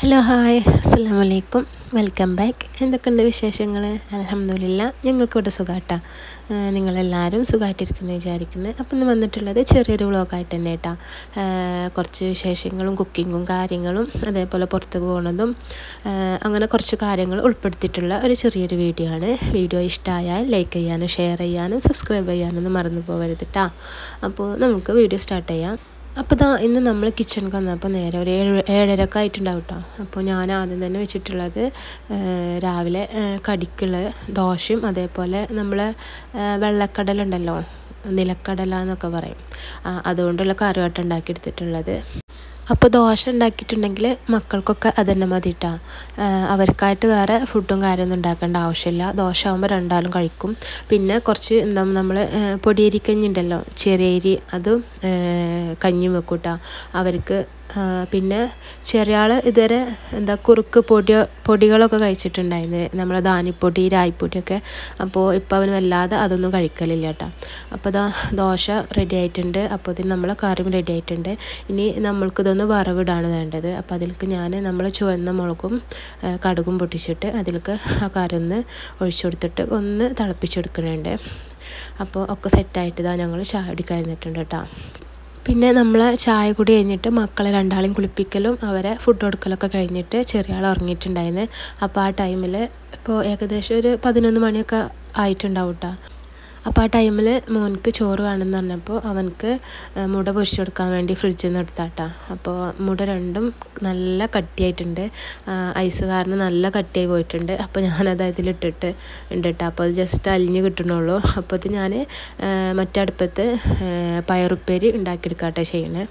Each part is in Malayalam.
ഹലോ ഹായ് അസ്സാം വലൈക്കും വെൽക്കം ബാക്ക് എന്തൊക്കെയുണ്ട് വിശേഷങ്ങൾ അലഹമ്മദില്ല ഞങ്ങൾക്കിവിടെ സുഖമായിട്ടാ നിങ്ങളെല്ലാവരും സുഖമായിട്ടിരിക്കുന്നു വിചാരിക്കുന്നു അപ്പം ഇന്ന് വന്നിട്ടുള്ളത് ചെറിയൊരു വ്ളോഗായിട്ട് തന്നെ കേട്ടോ കുറച്ച് വിശേഷങ്ങളും കുക്കിങ്ങും കാര്യങ്ങളും അതേപോലെ പുറത്ത് പോകുന്നതും അങ്ങനെ കുറച്ച് കാര്യങ്ങൾ ഉൾപ്പെടുത്തിയിട്ടുള്ള ഒരു ചെറിയൊരു വീഡിയോ ആണ് വീഡിയോ ഇഷ്ടമായാൽ ലൈക്ക് ചെയ്യാനും ഷെയർ ചെയ്യാനും സബ്സ്ക്രൈബ് ചെയ്യാനൊന്നും മറന്നു പോകരുത് കേട്ടോ അപ്പോൾ നമുക്ക് വീഡിയോ സ്റ്റാർട്ട് ചെയ്യാം അപ്പോൾ ഇതാ ഇന്ന് നമ്മൾ കിച്ചണിക്ക് വന്നപ്പോൾ നേരെ ഒരു ഏഴ് ഏഴരക്ക് ആയിട്ടുണ്ടാവും കേട്ടോ അപ്പോൾ ഞാൻ ആദ്യം തന്നെ വെച്ചിട്ടുള്ളത് രാവിലെ കടിക്കുള്ള ദോശയും അതേപോലെ നമ്മൾ വെള്ളക്കടലുണ്ടല്ലോ നിലക്കടല എന്നൊക്കെ പറയും അതുകൊണ്ടുള്ള കറിവട്ടം ഉണ്ടാക്കി എടുത്തിട്ടുള്ളത് അപ്പോൾ ദോശ ഉണ്ടാക്കിയിട്ടുണ്ടെങ്കിൽ മക്കൾക്കൊക്കെ അതന്നെ മതി കേട്ടോ അവർക്കായിട്ട് വേറെ ഫുഡും കാര്യമൊന്നും ഉണ്ടാക്കേണ്ട ആവശ്യമില്ല ദോശ ആകുമ്പോൾ രണ്ടാളും കഴിക്കും പിന്നെ കുറച്ച് എന്താ നമ്മൾ പൊടിയരിക്കഞ്ഞി ഉണ്ടല്ലോ ചെറിയ അരി അതും കഞ്ഞിയും വെക്കും കേട്ടോ അവർക്ക് പിന്നെ ചെറിയ ആൾ ഇതുവരെ എന്താ കുറുക്ക് പൊടി പൊടികളൊക്കെ കഴിച്ചിട്ടുണ്ടായിരുന്നു നമ്മളെ ധാന്യപ്പൊടി രായ്പൊടിയൊക്കെ അപ്പോൾ ഇപ്പോൾ അവന് വല്ലാതെ അതൊന്നും കഴിക്കലില്ല കേട്ടോ അപ്പോൾ ഇതാ ദോശ റെഡി ആയിട്ടുണ്ട് അപ്പോൾ ഇതിന് നമ്മളെ കറിയും റെഡി ആയിട്ടുണ്ട് ഇനി നമ്മൾക്കിതൊന്ന് വറവിടാണ് വേണ്ടത് അപ്പോൾ അതിലേക്ക് ഞാൻ നമ്മൾ ചുവന്ന മുളകും കടുകും പൊട്ടിച്ചിട്ട് അതിലേക്ക് ആ കറി ഒന്ന് ഒഴിച്ചു കൊടുത്തിട്ട് ഒന്ന് തിളപ്പിച്ചെടുക്കുന്നുണ്ട് അപ്പോൾ ഒക്കെ സെറ്റായിട്ട് ഇതാ ഞങ്ങൾ ചാടി കഴിഞ്ഞിട്ടുണ്ട് കേട്ടോ പിന്നെ നമ്മൾ ചായ കൂടി കഴിഞ്ഞിട്ട് മക്കളെ രണ്ടാളെയും കുളിപ്പിക്കലും അവരെ ഫുഡ് കൊടുക്കലൊക്കെ കഴിഞ്ഞിട്ട് ചെറിയ ആൾ ഉറങ്ങിയിട്ടുണ്ടായിരുന്നു അപ്പോൾ ആ ടൈമിൽ ഇപ്പോൾ ഏകദേശം ഒരു പതിനൊന്ന് മണിയൊക്കെ ആയിട്ടുണ്ടാവും കേട്ടോ അപ്പോൾ ആ ടൈമിൽ മോൻക്ക് ചോറ് വേണമെന്ന് പറഞ്ഞപ്പോൾ അവനക്ക് മുട പൊരിച്ചു കൊടുക്കാൻ വേണ്ടി ഫ്രിഡ്ജിൽ നിന്ന് എടുത്താട്ടാ അപ്പോൾ മുട രണ്ടും നല്ല കട്ടിയായിട്ടുണ്ട് ഐസ് കാരണം നല്ല കട്ടിയായി പോയിട്ടുണ്ട് അപ്പോൾ ഞാനത് അതിലിട്ടിട്ട് ഉണ്ട് കേട്ടോ അപ്പോൾ അത് ജസ്റ്റ് അലിഞ്ഞ് കിട്ടണുള്ളൂ അപ്പോൾ അത് ഞാൻ മറ്റടുപ്പത്ത് പയറുപ്പേരി ഉണ്ടാക്കിയെടുക്കാട്ടെ ചെയ്യണേ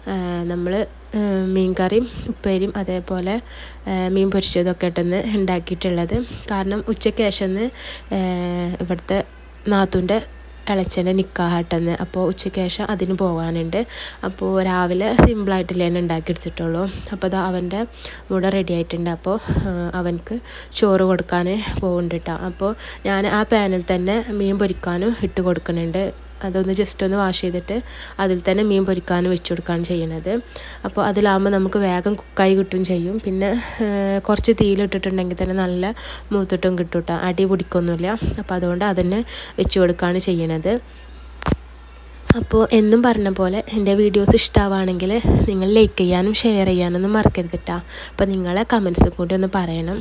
നമ്മൾ മീൻ കറിയും ഉപ്പേരിയും അതേപോലെ മീൻ പൊരിച്ചതൊക്കെ ഇട്ടെന്ന് ഉണ്ടാക്കിയിട്ടുള്ളത് കാരണം ഉച്ചയ്ക്ക് ശേഷം ഇവിടുത്തെ നാത്തൂൻ്റെ ഇളച്ചൻ്റെ നിക്കാഹട്ടെന്ന് അപ്പോൾ ഉച്ചയ്ക്ക് ശേഷം അതിന് പോകാനുണ്ട് അപ്പോൾ രാവിലെ സിമ്പിളായിട്ടില്ല തന്നെ ഉണ്ടാക്കിയെടുത്തിട്ടുള്ളൂ അപ്പോൾ അത് അവൻ്റെ മുട റെഡി ആയിട്ടുണ്ട് അപ്പോൾ അവനക്ക് ചോറ് കൊടുക്കാൻ പോകുന്നുണ്ട് കേട്ടോ അപ്പോൾ ഞാൻ ആ പാനിൽ തന്നെ മീൻ പൊരിക്കാനും ഇട്ട് കൊടുക്കുന്നുണ്ട് അതൊന്ന് ജസ്റ്റ് ഒന്ന് വാഷ് ചെയ്തിട്ട് അതിൽ തന്നെ മീൻ പൊരിക്കാനും വെച്ച് കൊടുക്കുകയാണ് ചെയ്യണത് അപ്പോൾ അതിലാകുമ്പോൾ നമുക്ക് വേഗം കുക്കായി കിട്ടും ചെയ്യും പിന്നെ കുറച്ച് തീയിലിട്ടിട്ടുണ്ടെങ്കിൽ തന്നെ നല്ല മൂത്തിട്ടും കിട്ടും കേട്ടോ അടി പിടിക്കൊന്നുമില്ല അപ്പോൾ അതുകൊണ്ട് അതന്നെ വെച്ച് കൊടുക്കുകയാണ് ചെയ്യണത് അപ്പോൾ എന്നും പറഞ്ഞ പോലെ എൻ്റെ വീഡിയോസ് ഇഷ്ടമാവുകയാണെങ്കിൽ നിങ്ങൾ ലൈക്ക് ചെയ്യാനും ഷെയർ ചെയ്യാനൊന്നും മറക്കരുത് കേട്ടോ അപ്പോൾ നിങ്ങളെ കമൻസ് കൂടി ഒന്ന് പറയണം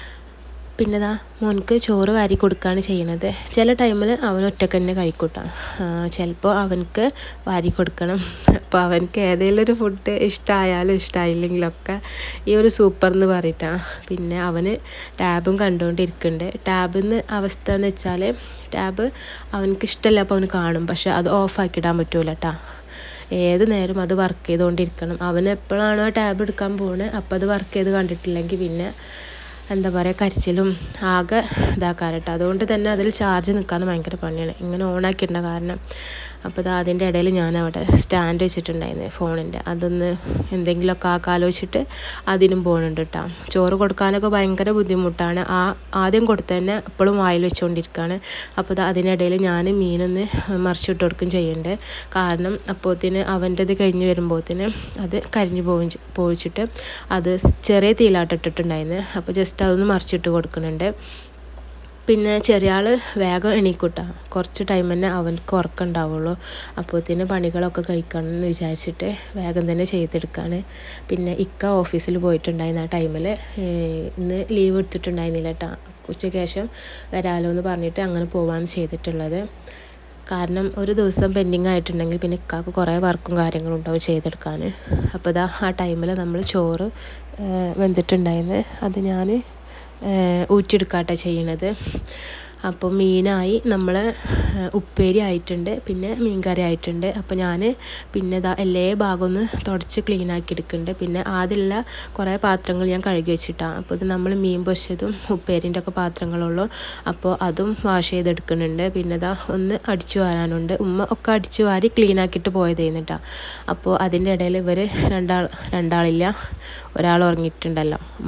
പിന്നെ ദാ മോൻക്ക് ചോറ് വാരി കൊടുക്കുകയാണ് ചെയ്യണത് ചില ടൈമിൽ അവൻ ഒറ്റക്ക് തന്നെ കഴിക്കൂട്ടോ ചിലപ്പോൾ അവനക്ക് വാരി കൊടുക്കണം അപ്പോൾ അവനക്ക് ഏതെങ്കിലും ഒരു ഫുഡ് ഇഷ്ടമായാലും ഇഷ്ടമായില്ലെങ്കിലൊക്കെ ഈ ഒരു സൂപ്പർ എന്ന് പറയട്ടാ പിന്നെ അവന് ടാബും കണ്ടുകൊണ്ടിരിക്കുന്നുണ്ട് ടാബിന്ന് അവസ്ഥ എന്ന് വെച്ചാൽ ടാബ് അവനക്ക് ഇഷ്ടമല്ല അപ്പോൾ അവന് കാണും പക്ഷെ അത് ഓഫാക്കിയിടാൻ പറ്റൂല കേട്ടോ ഏത് നേരം അത് വർക്ക് ചെയ്തുകൊണ്ടിരിക്കണം അവൻ എപ്പോഴാണോ ടാബ് എടുക്കാൻ പോകുന്നത് അപ്പോൾ അത് വർക്ക് ചെയ്ത് കണ്ടിട്ടില്ലെങ്കിൽ പിന്നെ എന്താ പറയുക കരിച്ചിലും ആകെ ഇതാക്കാറട്ടോ അതുകൊണ്ട് തന്നെ അതിൽ ചാർജ് നിൽക്കാൻ ഭയങ്കര പണിയാണ് ഇങ്ങനെ ഓണാക്കിയിടേണ്ട കാരണം അപ്പോൾ ഇത് അതിൻ്റെ ഇടയിൽ ഞാൻ അവിടെ സ്റ്റാൻഡ് വെച്ചിട്ടുണ്ടായിരുന്നു ഫോണിൻ്റെ അതൊന്ന് എന്തെങ്കിലുമൊക്കെ ആക്കാൻ ആലോചിച്ചിട്ട് അതിനും പോകുന്നുണ്ട് കേട്ടോ ചോറ് കൊടുക്കാനൊക്കെ ഭയങ്കര ബുദ്ധിമുട്ടാണ് ആ ആദ്യം കൊടുത്ത തന്നെ എപ്പോഴും വായിൽ വെച്ചുകൊണ്ടിരിക്കുകയാണ് അപ്പോൾ അതിനിടയിൽ ഞാൻ മീനൊന്ന് മറിച്ചിട്ട് കൊടുക്കും ചെയ്യുന്നുണ്ട് കാരണം അപ്പോഴത്തേന് അവൻ്റെത് കഴിഞ്ഞ് വരുമ്പോഴത്തേന് അത് കരിഞ്ഞു പോവും പോയിച്ചിട്ട് അത് ചെറിയ തീലാട്ടിട്ടിട്ടുണ്ടായിരുന്നു അപ്പോൾ ജസ്റ്റ് അതൊന്ന് മറിച്ചിട്ട് കൊടുക്കുന്നുണ്ട് പിന്നെ ചെറിയ ആൾ വേഗം എണീക്കൂട്ടാ കുറച്ച് ടൈം തന്നെ അവനക്ക് ഉറക്കമുണ്ടാവുള്ളൂ അപ്പോഴത്തേന് പണികളൊക്കെ കഴിക്കണം എന്ന് വിചാരിച്ചിട്ട് വേഗം തന്നെ ചെയ്തെടുക്കുകയാണ് പിന്നെ ഇക്ക ഓഫീസിൽ പോയിട്ടുണ്ടായിരുന്നു ആ ടൈമിൽ ഇന്ന് ലീവ് എടുത്തിട്ടുണ്ടായിരുന്നില്ല കേട്ടോ ഉച്ചയ്ക്ക് ശേഷം വരാമല്ലോ എന്ന് പറഞ്ഞിട്ട് അങ്ങനെ പോവാന്ന് ചെയ്തിട്ടുള്ളത് കാരണം ഒരു ദിവസം പെൻഡിങ് ആയിട്ടുണ്ടെങ്കിൽ പിന്നെ ഇക്കാക്ക് കുറേ വർക്കും കാര്യങ്ങളും ഉണ്ടാവും ചെയ്തെടുക്കാൻ അപ്പോൾ ഇതാ ആ ടൈമിൽ നമ്മൾ ചോറ് വെന്തിട്ടുണ്ടായിരുന്നു അത് ഞാൻ ഊറ്റിയെടുക്കാട്ടോ ചെയ്യണത് അപ്പോൾ മീനായി നമ്മൾ ഉപ്പേരി ആയിട്ടുണ്ട് പിന്നെ മീൻ കറി ആയിട്ടുണ്ട് അപ്പോൾ ഞാൻ പിന്നെ ഇതാ എല്ലാ ഭാഗവും ഒന്ന് തുടച്ച് ക്ലീൻ ആക്കി എടുക്കുന്നുണ്ട് പിന്നെ ആദ്യമുള്ള കുറേ പാത്രങ്ങൾ ഞാൻ കഴുകി വെച്ചിട്ടാണ് അപ്പോൾ ഇത് നമ്മൾ മീൻ പൊരിച്ചതും ഉപ്പേരിൻ്റെ ഒക്കെ പാത്രങ്ങളുള്ളൂ അപ്പോൾ അതും വാഷ് ചെയ്തെടുക്കുന്നുണ്ട് പിന്നെ ഇതാ ഒന്ന് അടിച്ചു വാരാനുണ്ട് ഉമ്മ ഒക്കെ അടിച്ചു വാരി ക്ലീൻ ആക്കിയിട്ട് പോയതായിരുന്നിട്ടാ അപ്പോൾ അതിൻ്റെ ഇടയിൽ ഇവർ രണ്ടാൾ രണ്ടാളില്ല ഒരാൾ ഉറങ്ങിയിട്ടുണ്ടല്ലോ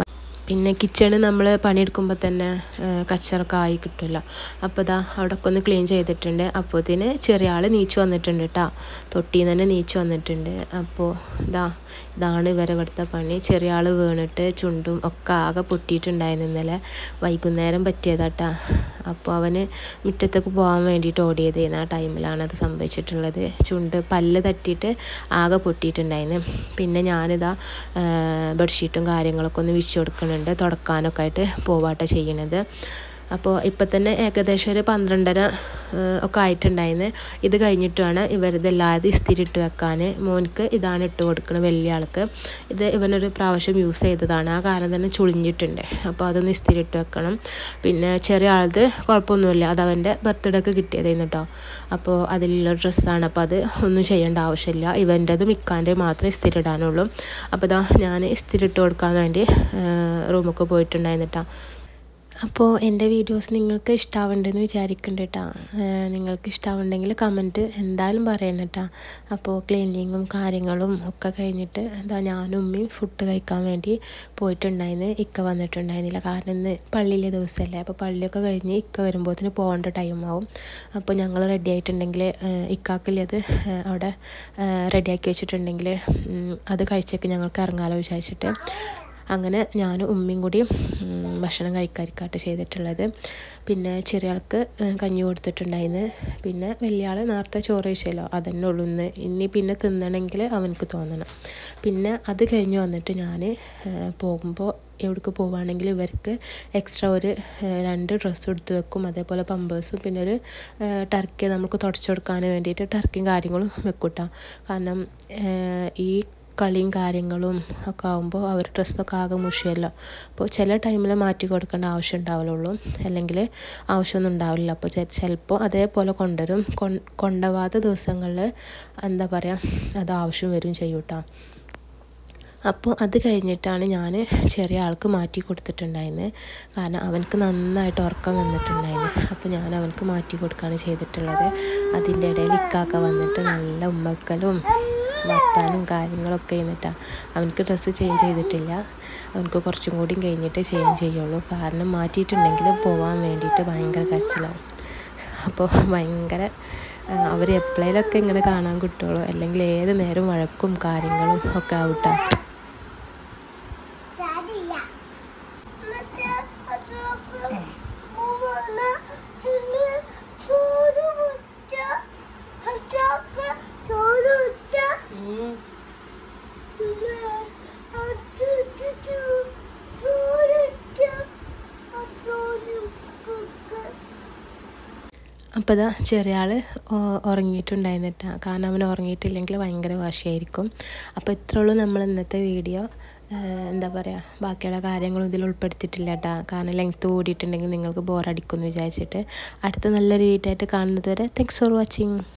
പിന്നെ കിച്ചണ് നമ്മൾ പണിയെടുക്കുമ്പോൾ തന്നെ കച്ചറൊക്കെ ആയി കിട്ടില്ല അപ്പോൾ ഇതാ അവിടെയൊക്കെ ഒന്ന് ക്ലീൻ ചെയ്തിട്ടുണ്ട് അപ്പോൾ ഇതിന് ചെറിയ ആൾ നീച്ചു വന്നിട്ടുണ്ട് കേട്ടോ തൊട്ടിയിൽ തന്നെ നീച്ചു വന്നിട്ടുണ്ട് അപ്പോൾ ഇതാ ഇതാണ് ഇവരെ ഇവിടുത്തെ പണി ചെറിയ ആൾ വീണിട്ട് ചുണ്ടും ഒക്കെ ആകെ പൊട്ടിയിട്ടുണ്ടായിരുന്നു ഇന്നലെ വൈകുന്നേരം പറ്റിയതാട്ടാ അപ്പോൾ അവന് മുറ്റത്തേക്ക് പോകാൻ വേണ്ടിയിട്ട് ഓടിയതായിരുന്നു ആ ടൈമിലാണ് അത് സംഭവിച്ചിട്ടുള്ളത് ചുണ്ട് പല്ല് തട്ടിയിട്ട് ആകെ പൊട്ടിയിട്ടുണ്ടായിരുന്നു പിന്നെ ഞാനിതാ ബെഡ്ഷീറ്റും കാര്യങ്ങളൊക്കെ ഒന്ന് വിരിച്ചു കൊടുക്കുന്നുണ്ട് തുടക്കാനൊക്കെ ആയിട്ട് പോവാട്ടോ ചെയ്യണത് അപ്പോൾ ഇപ്പം തന്നെ ഏകദേശം ഒരു പന്ത്രണ്ടര ഒക്കെ ആയിട്ടുണ്ടായിരുന്നു ഇത് കഴിഞ്ഞിട്ടാണ് ഇവരിതെല്ലാതെ ഇസ്തിരി ഇട്ട് വെക്കാൻ മോനിക്ക് ഇതാണ് ഇട്ട് കൊടുക്കുന്നത് വലിയ ആൾക്ക് ഇത് ഇവനൊരു പ്രാവശ്യം യൂസ് ചെയ്തതാണ് ആ കാരണം തന്നെ ചുളിഞ്ഞിട്ടുണ്ട് അപ്പോൾ അതൊന്ന് ഇസ്തിരി ഇട്ട് വെക്കണം പിന്നെ ചെറിയ ആളത് കുഴപ്പമൊന്നുമില്ല അത് അവൻ്റെ ബർത്ത്ഡേക്ക് കിട്ടിയതായിരുന്നു കേട്ടോ അപ്പോൾ അതിലുള്ള ഡ്രസ്സാണ് അപ്പോൾ അത് ഒന്നും ചെയ്യേണ്ട ആവശ്യമില്ല ഇവൻ്റെതും ഇക്കാൻ്റെ മാത്രമേ ഇസ്തിരി ഇടാനുള്ളൂ അപ്പോൾ ഇതാ ഞാൻ ഇസ്തിരി ഇട്ട് കൊടുക്കാൻ വേണ്ടി റൂമൊക്കെ പോയിട്ടുണ്ടായിരുന്നു കേട്ടോ അപ്പോൾ എൻ്റെ വീഡിയോസ് നിങ്ങൾക്ക് ഇഷ്ടാവുണ്ടെന്ന് വിചാരിക്കുന്നുണ്ട് കേട്ടോ നിങ്ങൾക്ക് ഇഷ്ടാവുണ്ടെങ്കിൽ കമൻറ്റ് എന്തായാലും പറയണം കേട്ടോ അപ്പോൾ ക്ലീനിങ്ങും കാര്യങ്ങളും ഒക്കെ കഴിഞ്ഞിട്ട് എന്താ ഞാനും ഉമ്മയും ഫുഡ് കഴിക്കാൻ വേണ്ടി പോയിട്ടുണ്ടായിരുന്നു ഇക്ക വന്നിട്ടുണ്ടായിരുന്നില്ല കാരണം ഇന്ന് പള്ളിയിലെ ദിവസമല്ലേ അപ്പോൾ പള്ളിയൊക്കെ കഴിഞ്ഞ് ഇക്ക വരുമ്പോഴത്തേന് പോകേണ്ട ടൈമാവും അപ്പോൾ ഞങ്ങൾ റെഡി ആയിട്ടുണ്ടെങ്കിൽ ഇക്കാക്കില്ലത് അവിടെ റെഡിയാക്കി വെച്ചിട്ടുണ്ടെങ്കിൽ അത് കഴിച്ചേക്ക് ഞങ്ങൾക്ക് ഇറങ്ങാമല്ലോ വിചാരിച്ചിട്ട് അങ്ങനെ ഞാനും ഉമ്മയും കൂടി ഭക്ഷണം കഴിക്കാതിരിക്കാട്ട് ചെയ്തിട്ടുള്ളത് പിന്നെ ചെറിയ ആൾക്ക് കഞ്ഞി കൊടുത്തിട്ടുണ്ടായിരുന്നു പിന്നെ വലിയ ആൾ നേരത്തെ ചോറ് കഴിച്ചല്ലോ അതന്നെ ഉള്ളൂ ഇന്ന് ഇനി പിന്നെ തിന്നണമെങ്കിൽ അവനക്ക് തോന്നണം പിന്നെ അത് കഴിഞ്ഞ് വന്നിട്ട് ഞാൻ പോകുമ്പോൾ എവിടേക്ക് പോവുകയാണെങ്കിൽ ഇവർക്ക് എക്സ്ട്രാ ഒരു രണ്ട് ഡ്രസ്സ് എടുത്ത് വെക്കും അതേപോലെ പമ്പേഴ്സും പിന്നെ ഒരു ടർക്കി നമുക്ക് തുടച്ചു കൊടുക്കാൻ വേണ്ടിയിട്ട് ടർക്കിയും കാര്യങ്ങളും വെക്കൂട്ടാ കാരണം ഈ കളിയും കാര്യങ്ങളും ഒക്കെ ആകുമ്പോൾ അവർ ഡ്രസ്സൊക്കെ ആകെ മുഷിയല്ലോ അപ്പോൾ ചില ടൈമിൽ മാറ്റി കൊടുക്കേണ്ട ആവശ്യം ഉണ്ടാവുള്ളൂ അല്ലെങ്കിൽ ആവശ്യമൊന്നും ഉണ്ടാവില്ല അപ്പോൾ ചിലപ്പോൾ അതേപോലെ കൊണ്ടുവരും കൊണ്ടുപോകാത്ത ദിവസങ്ങളിൽ എന്താ പറയുക അത് ആവശ്യം വരും ചെയ്യും കേട്ടോ അപ്പോൾ അത് കഴിഞ്ഞിട്ടാണ് ഞാൻ ചെറിയ ആൾക്ക് മാറ്റി കൊടുത്തിട്ടുണ്ടായിരുന്നത് കാരണം അവനക്ക് നന്നായിട്ട് ഉറക്കം വന്നിട്ടുണ്ടായിരുന്നു അപ്പോൾ ഞാൻ അവനക്ക് മാറ്റി കൊടുക്കുകയാണ് ചെയ്തിട്ടുള്ളത് അതിൻ്റെ ഇടയിൽ ഇക്കാക്ക വന്നിട്ട് നല്ല ഉമ്മക്കലും വർത്താനും കാര്യങ്ങളൊക്കെ ചെയ്യുന്നിട്ടാണ് അവനക്ക് ഡ്രസ്സ് ചേഞ്ച് ചെയ്തിട്ടില്ല അവനക്ക് കുറച്ചും കൂടി കഴിഞ്ഞിട്ട് ചേഞ്ച് ചെയ്യുള്ളൂ കാരണം മാറ്റിയിട്ടുണ്ടെങ്കിൽ പോകാൻ വേണ്ടിയിട്ട് ഭയങ്കര കരച്ചിലാവും അപ്പോൾ ഭയങ്കര അവർ എപ്പോഴേലൊക്കെ ഇങ്ങനെ കാണാൻ കിട്ടുള്ളൂ അല്ലെങ്കിൽ ഏത് നേരം വഴക്കും കാര്യങ്ങളും ഒക്കെ ആവട്ടെ അപ്പോൾ ഇതാ ചെറിയ ആൾ ഉറങ്ങിയിട്ടുണ്ടായിരുന്നിട്ടാ കാരണം അവൻ ഉറങ്ങിയിട്ടില്ലെങ്കിൽ ഭയങ്കര വാശിയായിരിക്കും അപ്പോൾ ഇത്രേ ഉള്ളൂ നമ്മൾ ഇന്നത്തെ വീഡിയോ എന്താ പറയുക ബാക്കിയുള്ള കാര്യങ്ങളും ഇതിൽ ഉൾപ്പെടുത്തിയിട്ടില്ല കേട്ടോ കാരണം ലെങ്ത്ത് കൂടിയിട്ടുണ്ടെങ്കിൽ നിങ്ങൾക്ക് ബോറടിക്കുമെന്ന് വിചാരിച്ചിട്ട് അടുത്ത നല്ലൊരു വീഡിയോ ആയിട്ട് കാണുന്നത് വരെ താങ്ക്സ് ഫോർ വാച്ചിങ്